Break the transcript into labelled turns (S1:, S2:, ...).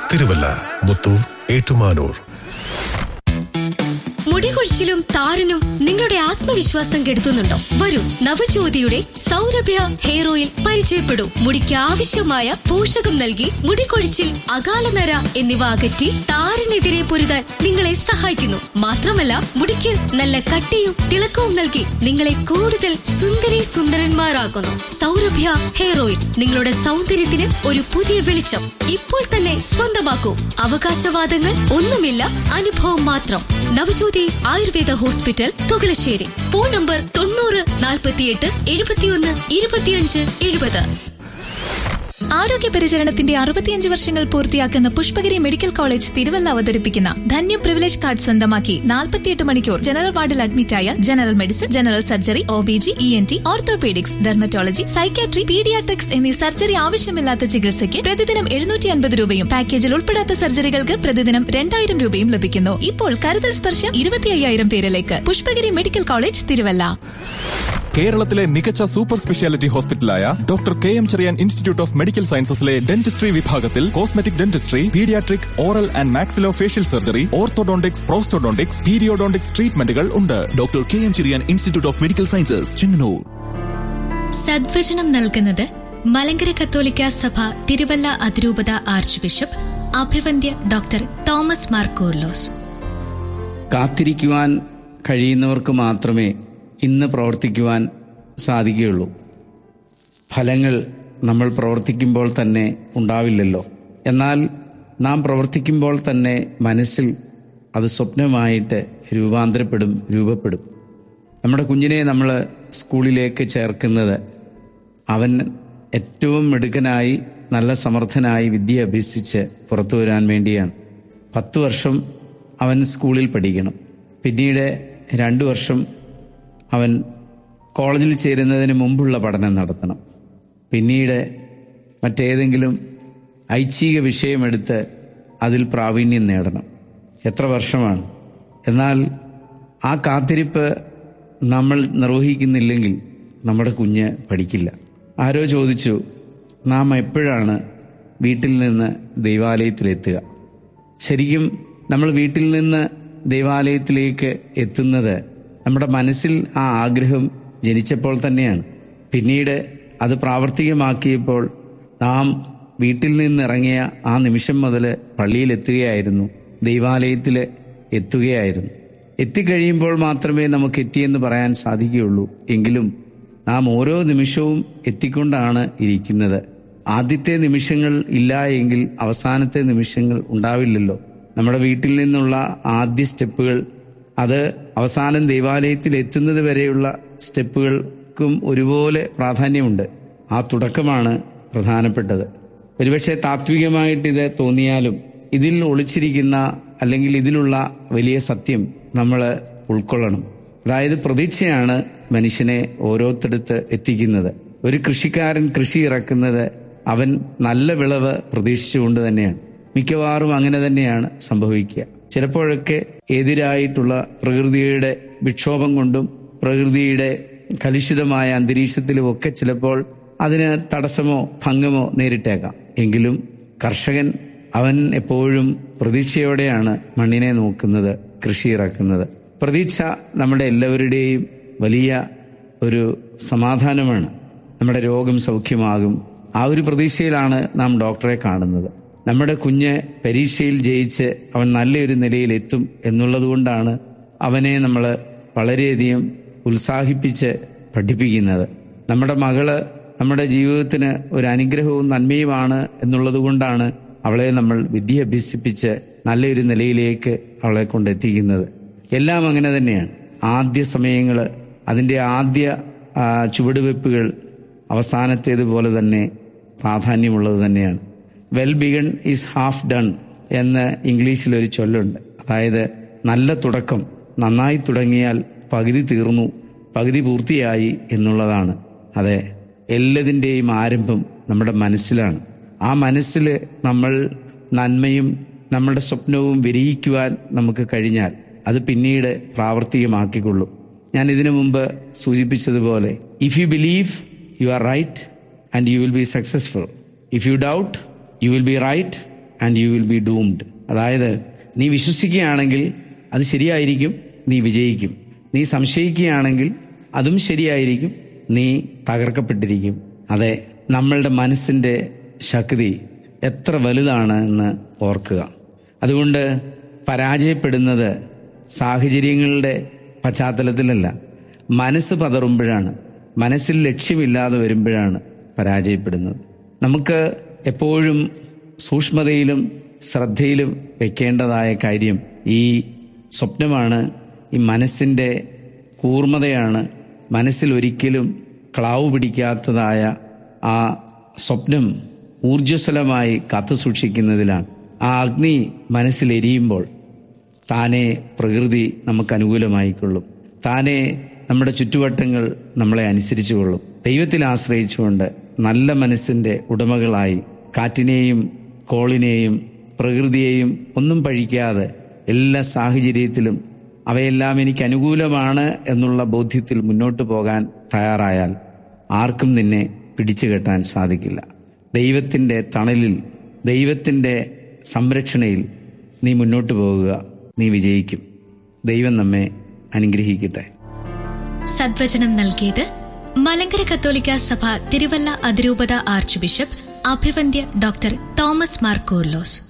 S1: തിരുവല്ല മുത്തൂർ ഏറ്റുമാനൂർ
S2: മുടികൊഴിച്ചിലും താരനും നിങ്ങളുടെ ആത്മവിശ്വാസം കെടുത്തുന്നുണ്ടോ വരൂ നവജ്യോതിയുടെ സൗരഭ്യ ഹെയർ ഓയിൽ പരിചയപ്പെടൂ മുടിക്ക് ആവശ്യമായ പോഷകം നൽകി മുടികൊഴിച്ചിൽ അകാലനര എന്നിവ അകറ്റി താരനെതിരെ പൊരുതാൻ നിങ്ങളെ സഹായിക്കുന്നു മാത്രമല്ല മുടിക്ക് നല്ല കട്ടിയും തിളക്കവും നൽകി നിങ്ങളെ കൂടുതൽ സുന്ദരി സുന്ദരന്മാരാക്കുന്നു സൗരഭ്യ ഹെയർ ഓയിൽ നിങ്ങളുടെ സൗന്ദര്യത്തിന് ഒരു പുതിയ വെളിച്ചം ഇപ്പോൾ തന്നെ സ്വന്തമാക്കൂ അവകാശവാദങ്ങൾ ഒന്നുമില്ല അനുഭവം മാത്രം Navajyothi Ayurveda hospital Thukalassery phone number തൊണ്ണൂറ് നാൽപ്പത്തിയെട്ട് എഴുപത്തിയൊന്ന് ഇരുപത്തിയഞ്ച് എഴുപത്
S3: ആരോഗ്യ പരിചരണത്തിന്റെ അറുപത്തിയഞ്ച് വർഷങ്ങൾ പൂർത്തിയാക്കുന്ന പുഷ്പഗിരി മെഡിക്കൽ കോളേജ് തിരുവല്ല അവതരിപ്പിക്കുന്ന ധന്യ പ്രിവിലേജ് കാർഡ് സ്വന്തമാക്കി നാൽപ്പത്തിയെട്ട് മണിക്കൂർ ജനറൽ വാർഡിൽ അഡ്മിറ്റായ general medicine general surgery O B G E N T orthopaedics dermatology psychiatry paediatrics എന്നീ സർജറി ആവശ്യമില്ലാത്ത ചികിത്സയ്ക്ക് പ്രതിദിനം എഴുന്നൂറ്റി അൻപത് രൂപയും പാക്കേജിൽ ഉൾപ്പെടാത്ത സർജറികൾക്ക് പ്രതിദിനം രണ്ടായിരം രൂപയും ലഭിക്കുന്നു ഇപ്പോൾ കരുതൽ സ്പർശം ഇരുപത്തി അയ്യായിരം പേരിലേക്ക് പുഷ്പഗിരി മെഡിക്കൽ കോളേജ് തിരുവല്ല
S4: കേരളത്തിലെ മികച്ച സൂപ്പർ സ്പെഷ്യാലിറ്റി ഹോസ്പിറ്റലായ doctor K M Cherian institute of medical സയൻസസിലെ ഡെന്റിസ്ട്രി വിഭാഗത്തിൽ cosmetic dentistry paediatric oral and maxillofacial surgery orthodontics prosthodontics periodontics ട്രീറ്റ്മെന്റുകൾ ഉണ്ട്
S5: doctor K M Chiriyan institute of medical sciences Chengannur
S2: സദ്വചനം നൽകുന്നത് മലങ്കര കത്തോലിക്ക സഭ തിരുവല്ല അതിരൂപത ആർച്ച് ബിഷപ്പ് അഭിവന്ദ്യ ഡോക്ടർ തോമസ് മാർ കൂർലോസ്
S6: കാത്തിരിക്കുവാൻ കഴിയുന്നവർക്ക് മാത്രമേ ഇന്ന് പ്രവർത്തിക്കുവാൻ സാധിക്കുകയുള്ളൂ ഫലങ്ങൾ നമ്മൾ പ്രവർത്തിക്കുമ്പോൾ തന്നെ ഉണ്ടാവില്ലല്ലോ എന്നാൽ നാം പ്രവർത്തിക്കുമ്പോൾ തന്നെ മനസ്സിൽ അത് സ്വപ്നമായിട്ട് രൂപാന്തരപ്പെടും രൂപപ്പെടും നമ്മുടെ കുഞ്ഞിനെ നമ്മൾ സ്കൂളിലേക്ക് ചേർക്കുന്നത് അവൻ ഏറ്റവും മിടുക്കനായി നല്ല സമർത്ഥനായി വിദ്യ അഭ്യസിച്ച് പുറത്തു വരാൻ വേണ്ടിയാണ് പത്ത് വർഷം അവൻ സ്കൂളിൽ പഠിക്കണം പിന്നീട് രണ്ടു വർഷം അവൻ കോളേജിൽ ചേരുന്നതിന് മുമ്പുള്ള പഠനം നടത്തണം പിന്നീട് മറ്റേതെങ്കിലും ഐച്ഛിക വിഷയമെടുത്ത് അതിൽ പ്രാവീണ്യം നേടണം എത്ര വർഷമാണ് എന്നാൽ ആ കാത്തിരിപ്പ് നമ്മൾ നിർവഹിക്കുന്നില്ലെങ്കിൽ നമ്മുടെ കുഞ്ഞ് പഠിക്കില്ല ആരോ ചോദിച്ചു നാം എപ്പോഴാണ് വീട്ടിൽ നിന്ന് ദൈവാലയത്തിലെത്തുക ശരിക്കും നമ്മൾ വീട്ടിൽ നിന്ന് ദൈവാലയത്തിലേക്ക് എത്തുന്നത് നമ്മുടെ മനസ്സിൽ ആ ആഗ്രഹം ജനിച്ചപ്പോൾ തന്നെയാണ് പിന്നീട് അത് പ്രാവർത്തികമാക്കിയപ്പോൾ നാം വീട്ടിൽ നിന്നിറങ്ങിയ ആ നിമിഷം മുതൽ പള്ളിയിലെത്തുകയായിരുന്നു ദൈവാലയത്തിൽ എത്തുകയായിരുന്നു എത്തിക്കഴിയുമ്പോൾ മാത്രമേ നമുക്ക് എത്തിയെന്ന് പറയാൻ സാധിക്കുകയുള്ളൂ എങ്കിലും നാം ഓരോ നിമിഷവും എത്തിക്കൊണ്ടാണ് ഇരിക്കുന്നത് ആദ്യത്തെ നിമിഷങ്ങൾ ഇല്ല എങ്കിൽ അവസാനത്തെ നിമിഷങ്ങൾ ഉണ്ടാവില്ലല്ലോ നമ്മുടെ വീട്ടിൽ നിന്നുള്ള ആദ്യ സ്റ്റെപ്പുകൾ അത് അവസാനം ദൈവാലയത്തിൽ എത്തുന്നത് വരെയുള്ള സ്റ്റെപ്പുകൾക്കും ഒരുപോലെ പ്രാധാന്യമുണ്ട് ആ തുടക്കമാണ് പ്രധാനപ്പെട്ടത് ഒരുപക്ഷെ താത്വികമായിട്ട് ഇത് തോന്നിയാലും ഇതിൽ ഒളിച്ചിരിക്കുന്ന അല്ലെങ്കിൽ ഇതിലുള്ള വലിയ സത്യം നമ്മൾ ഉൾക്കൊള്ളണം അതായത് പ്രതീക്ഷയാണ് മനുഷ്യനെ ഓരോരുത്തടുത്ത് എത്തിക്കുന്നത് ഒരു കൃഷിക്കാരൻ കൃഷി ഇറക്കുന്നത് അവൻ നല്ല വിളവ് പ്രതീക്ഷിച്ചുകൊണ്ട് തന്നെയാണ് മിക്കവാറും അങ്ങനെ തന്നെയാണ് സംഭവിക്കുക ചിലപ്പോഴൊക്കെ എതിരായിട്ടുള്ള പ്രകൃതിയുടെ വിക്ഷോഭം കൊണ്ടും പ്രകൃതിയുടെ കലുഷിതമായ അന്തരീക്ഷത്തിലുമൊക്കെ ചിലപ്പോൾ അതിന് തടസ്സമോ ഭംഗമോ നേരിട്ടേക്കാം എങ്കിലും കർഷകൻ അവൻ എപ്പോഴും പ്രതീക്ഷയോടെയാണ് മണ്ണിനെ നോക്കുന്നത് കൃഷി ഇറക്കുന്നത് പ്രതീക്ഷ നമ്മുടെ എല്ലാവരുടെയും വലിയ ഒരു സമാധാനമാണ് നമ്മുടെ രോഗം സൗഖ്യമാകും ആ ഒരു പ്രതീക്ഷയിലാണ് നാം ഡോക്ടറെ കാണുന്നത് നമ്മുടെ കുഞ്ഞ് പരീക്ഷയിൽ ജയിച്ച് അവൻ നല്ലൊരു നിലയിൽ എത്തും എന്നുള്ളത് കൊണ്ടാണ് അവനെ നമ്മൾ വളരെയധികം ഉത്സാഹിപ്പിച്ച് പഠിപ്പിക്കുന്നത് നമ്മുടെ മകള് നമ്മുടെ ജീവിതത്തിന് ഒരു അനുഗ്രഹവും നന്മയുമാണ് എന്നുള്ളത് കൊണ്ടാണ് അവളെ നമ്മൾ വിദ്യ അഭ്യസിപ്പിച്ച് നല്ലൊരു നിലയിലേക്ക് അവളെ കൊണ്ടെത്തിക്കുന്നത് എല്ലാം അങ്ങനെ തന്നെയാണ് ആദ്യ സമയങ്ങൾ അതിൻ്റെ ആദ്യ ആ, ചുവടുവെപ്പുകൾ അവസാനത്തേതുപോലെ തന്നെ പ്രാധാന്യമുള്ളത് തന്നെയാണ് well begun is half done എന്ന് ഇംഗ്ലീഷിൽ ഒരു ചൊല്ലുണ്ട് അതായത് നല്ല തുടക്കം നന്നായി തുടങ്ങിയാൽ പകുതി തീർന്നു പകുതി പൂർത്തിയായി എന്നുള്ളതാണ് അതെ എല്ലാതിൻ്റെയും ആരംഭം നമ്മുടെ മനസ്സിലാണ് ആ മനസ്സിൽ നമ്മൾ നന്മയും നമ്മുടെ സ്വപ്നവും വിരിയിക്കുവാൻ നമുക്ക് കഴിഞ്ഞാൽ അത് പിന്നീട് പ്രാവർത്തികമാക്കിക്കൊള്ളും ഞാൻ ഇതിനു മുമ്പ് സൂചിപ്പിച്ചതുപോലെ if you believe you are right and you will be successful if you doubt you will be right and you will be doomed അതായത് നീ വിശ്വസിക്കുകയാണെങ്കിൽ അത് ശരിയായിരിക്കും നീ വിജയിക്കും നീ സംശയിക്കുകയാണെങ്കിൽ അതും ശരിയായിരിക്കും നീ തകർക്കപ്പെട്ടിരിക്കും അതെ നമ്മളുടെ മനസ്സിന്റെ ശക്തി എത്ര വലുതാണ് എന്ന് ഓർക്കുക അതുകൊണ്ട് പരാജയപ്പെടുന്നത് സാഹചര്യങ്ങളുടെ പശ്ചാത്തലത്തിലല്ല മനസ്സ് പതറുമ്പോഴാണ് മനസ്സിൽ ലക്ഷ്യമില്ലാതെ വരുമ്പോഴാണ് പരാജയപ്പെടുന്നത് നമുക്ക് എപ്പോഴും സൂക്ഷ്മതയിലും ശ്രദ്ധയിലും വെക്കേണ്ടതായ കാര്യം ഈ സ്വപ്നമാണ് ഈ മനസ്സിൻ്റെ കൂർമ്മതയാണ് മനസ്സിൽ ഒരിക്കലും ക്ലാവ് പിടിക്കാത്തതായ ആ സ്വപ്നം ഊർജ്ജസ്വലമായി കാത്തു സൂക്ഷിക്കുന്നതിലാണ് ആ അഗ്നി മനസ്സിലെരിയുമ്പോൾ താനെ പ്രകൃതി നമുക്ക് അനുകൂലമായിക്കൊള്ളും താനെ നമ്മുടെ ചുറ്റുവട്ടങ്ങൾ നമ്മളെ അനുസരിച്ചു കൊള്ളും ദൈവത്തിൽ ആശ്രയിച്ചുകൊണ്ട് നല്ല മനസ്സിന്റെ ഉടമകളായി കാറ്റിനെയും കോളിനെയും പ്രകൃതിയെയും ഒന്നും പഴിക്കാതെ എല്ലാ സാഹചര്യത്തിലും അവയെല്ലാം എനിക്ക് അനുകൂലമാണ് എന്നുള്ള ബോധ്യത്തിൽ മുന്നോട്ട് പോകാൻ തയ്യാറായാൽ ആർക്കും നിന്നെ പിടിച്ചു കെട്ടാൻ സാധിക്കില്ല ദൈവത്തിൻ്റെ തണലിൽ ദൈവത്തിൻ്റെ സംരക്ഷണയിൽ നീ മുന്നോട്ട് പോകുക നീ വിജയിക്കും ദൈവം നമ്മെ അനുഗ്രഹിക്കട്ടെ
S2: സദ്വചനം നൽകിയത് മലങ്കര കത്തോലിക്ക സഭ തിരുവല്ല അതിരൂപത ആർച്ച് ബിഷപ്പ് അഭിവന്ദ്യ ഡോക്ടർ തോമസ് മാർ കൂർലോസ്